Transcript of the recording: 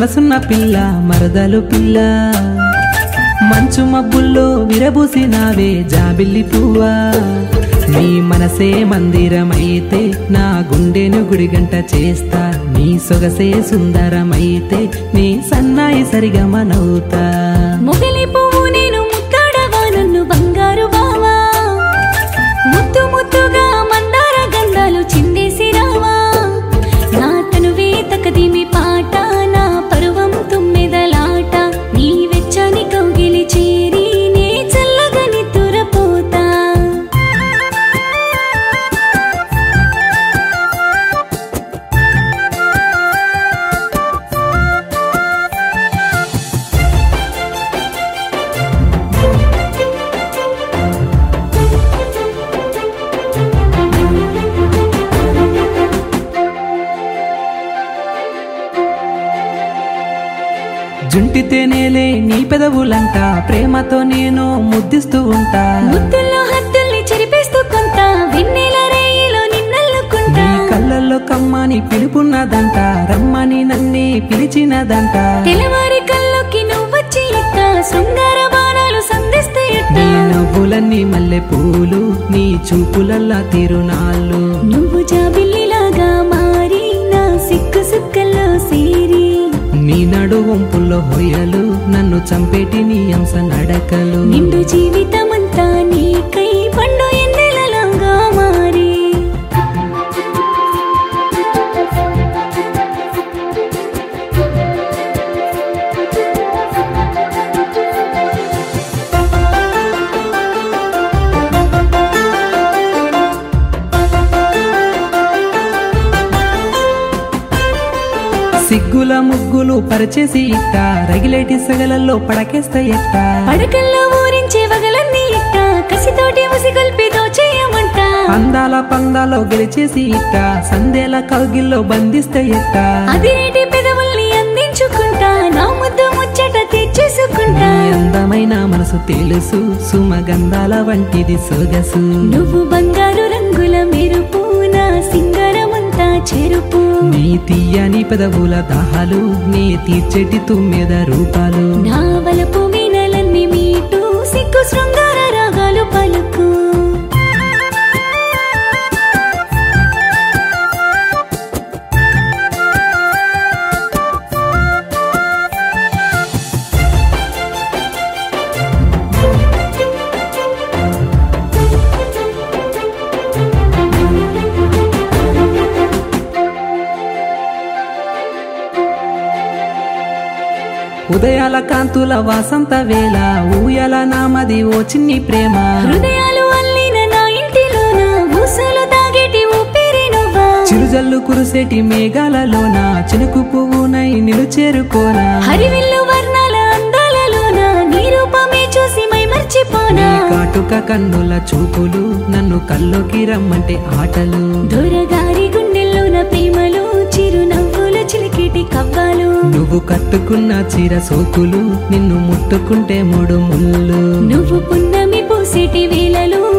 మనసున్న పిల్ల మరదలు పిల్ల మంచు మబ్బుల్లో విరబూసినావే జాబిల్లి పువ్వా నీ మనసే మందిరమైతే నా గుండెను గుడిగంట చేస్తా నీ సొగసే సుందరమైతే నీ సన్నాయి సరిగమనవుతా మొగలి పువ్వు నేను ముద్దాడవా నన్ను బంగారు బావా ముద్దు ముద్దుగా మందార గంధాలు చిందేసి రావా నా తనువే తకదిమి పాట నా పరువం తుమ్మెదలాట నీ వెచ్చని కౌగిలి చేరి నే చల్లగా నిద్దురపోతా జుంటి నేలే నీ పెదవులంట ప్రేమతో నేను ముద్దిస్తూ ఉంటా ముద్దుల్లో హద్దుల్ని చెరిపేస్తూ కొంత వెన్నెల రేయిలో నిన్నల్లుకుంటా నీ కళ్ళల్లో కమ్మని పిలుపున్నదంట రమ్మని నన్నే పిలిచినదంట తెల్లవారి కల్లోకి నువ్వొచ్చి ఇట్ట శృంగార బాణాలు సంధిస్తే ఎట్ట నీ నవ్వులన్నీ మల్లె పూలు నీ చూపులల్లా తిరునాళ్ళు నువ్వు జాబిల్లిలాగా మారి నా సిక్కు సుక్కల్లో సేరి నీ నడు వంపుల్లో హొయ్యలు నన్ను చంపేటి నీ అంశ నడకలు నిండు జీవితమంతా నీకై పండు ఎన్నెలలాగా మారి సిగ్గుల ముగ్గులు పరిచేసి ఇట్ట రగిలేటి సగలల్లో పడకేస్తా ఎట్ట పడకల్లో ఊరించే వగలన్నీ ఇట్ట కసితోటి ఉసిగొల్పి దోచేయమంట అందాల పందాలో గెలిచేసి ఇట్ట సందేల కౌగిల్లో బంధిస్తే ఎట్ట అదిరేటి పెదవుల్ని అందించుకుంటా నా ముద్దు ముచ్చట తీర్చేసుకుంటా నీ అందమైన మనసు తెలుసు సుమగంధాల వంటిది సొగసు నువ్వు బంగారు రంగుల మెరుపు నా సింగారమంతా చెరుపు నీ తీయని పెదవుల దాహాలు నీ తీర్చెటి తుమ్మెద రూపాలు నా వలపు మీనలన్నీ మీటు సిగ్గు శృంగార రాగాలు పలుకు ఉదయాల కాంతుల వాసంత వేళ ఊయల నామది ఓ చిన్ని ప్రేమ హృదయాలు అల్లిన నా ఇంటిలోన ఊసలు తాగేటి ఊపిరి నువ్వా చిరుజల్లు కురిసేటి మేఘాలలోన చినుకు పువ్వునై నిలుచేరుకోనా హరివిల్లు వర్ణాల అందాలలోన నీ రూపమే చూసి మై మర్చిపోనా నీ కాటుక కన్నుల చూపులు నన్ను కల్లోకి రమ్మంటే ఆటలు దొరగారి గుండెల్లోన ప్రేమలు చిరునవ్వుల చిలికిటి కవ్వాలు నువ్వు కట్టుకున్న చీర సోకులు నిన్ను ముట్టుకుంటే మూడు ముళ్ళు నువ్వు పున్నమి పూసేటి వేళలు